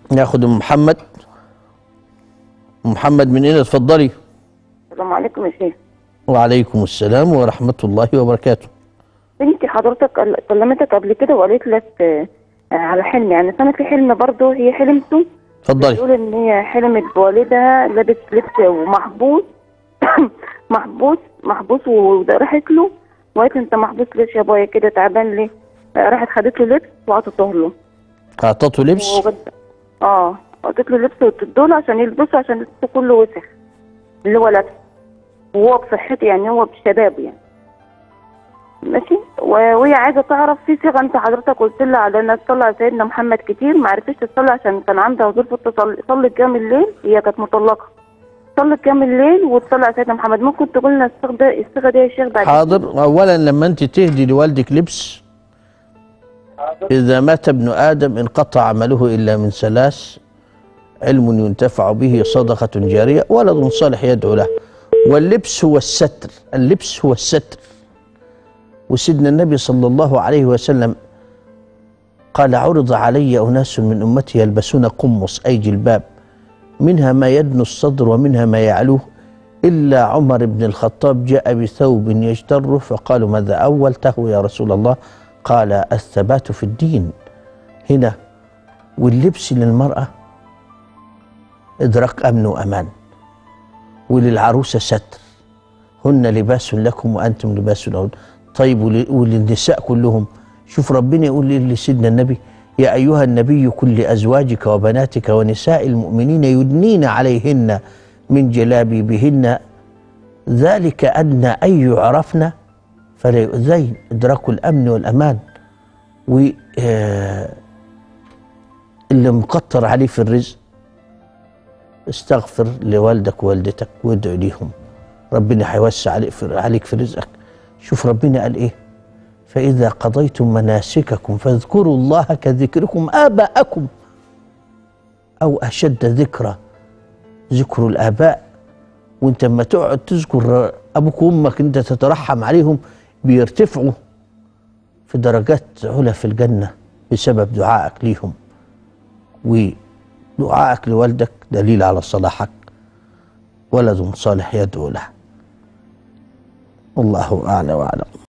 ناخد ام محمد أم محمد من هنا اتفضلي السلام عليكم يا شيخ وعليكم السلام ورحمة الله وبركاته بنتي حضرتك قل- كلمتك قبل كده وقالت لك آه، على حلم يعني انا في حلم برضه هي حلمته اتفضلي بتقول ان هي حلمت بوالدها لابس لبس ومحبوس محبوس محبوس وراحت له وقالت له انت محبوس ليش يا بايا كده تعبان ليه آه، راحت خدت له لبس وعطته له أعطته لبس وغد- اه عطت له لبس وتدوله عشان يلبسه عشان لبسه كله وسخ اللي هو لابسه وهو بصحته يعني هو بشبابه يعني ماشي و- وهي عايزه تعرف في صيغه انت حضرتك قلت لها على انها تصلي على سيدنا محمد كتير ما عرفتش تصلي عشان كان عندها ظروف تصلي صلي قيام الليل هي كانت مطلقه صلي قيام الليل وتصلي على سيدنا محمد ممكن تقول لنا الصيغه ده الصيغه دي يا شيخ بعد حاضر أولا لما أنت تهدي لوالدك لبس إذا مات ابن آدم انقطع عمله إلا من ثلاث علم ينتفع به صدقة جارية ولد صالح يدعو له واللبس هو الستر اللبس هو الستر وسيدنا النبي صلى الله عليه وسلم قال عرض علي أناس من أمتي يلبسون قمص أي جلباب منها ما يدنو الصدر ومنها ما يعلوه إلا عمر بن الخطاب جاء بثوب يجتره فقالوا ماذا أولته يا رسول الله قال الثبات في الدين هنا واللبس للمرأة إدراك أمن وأمان وللعروسة ستر هن لباس لكم وأنتم لباس لهن طيب ول- وللنساء كلهم شوف ربنا يقول إيه لسيدنا النبي يا أيها النبي كل أزواجك وبناتك ونساء المؤمنين يدنين عليهن من جلابيبهن ذلك أدنى أن يعرفن فلا يؤذين إدراك الأمن والأمان و آه، اللي مقطر عليه في الرزق استغفر لوالدك ووالدتك وادعو ليهم ربنا هيوسع عليك في عليك في رزقك شوف ربنا قال ايه فإذا قضيتم مناسككم فاذكروا الله كذكركم آباءكم أو أشد ذكرى ذكر الآباء وانت لما تقعد تذكر أبوك وأمك انت تترحم عليهم بيرتفعوا في درجات علا في الجنة بسبب دعائك ليهم ودعائك لوالدك دليل على صلاحك ولد صالح يدعو له والله أعلى وأعلم